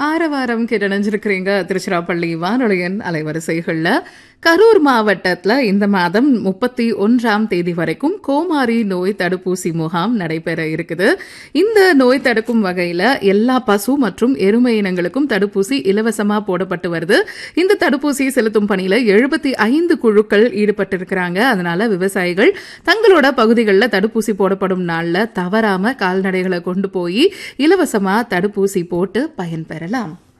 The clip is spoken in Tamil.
ஆரவாரம் கிட்டணிஞ்சிருக்கிறீங்க திருச்சிராப்பள்ளி வானொலியின் அலைவரிசைகள்ல கரூர் மாவட்டத்துல இந்த மாதம் முப்பத்தி ஒன்றாம் தேதி வரைக்கும் கோமாரி நோய் தடுப்பூசி முகாம் நடைபெற இருக்குது இந்த நோய் தடுக்கும் வகையில எல்லா பசு மற்றும் எருமை இனங்களுக்கும் தடுப்பூசி இலவசமா போடப்பட்டு வருது இந்த தடுப்பூசி செலுத்தும் பணியில எழுபத்தி ஐந்து குழுக்கள் ஈடுபட்டிருக்கிறாங்க அதனால விவசாயிகள் தங்களோட பகுதிகளில் தடுப்பூசி போடப்படும் நாள்ல தவறாம கால்நடைகளை கொண்டு போய் இலவசமா தடுப்பூசி போட்டு பயன்பெறலாம்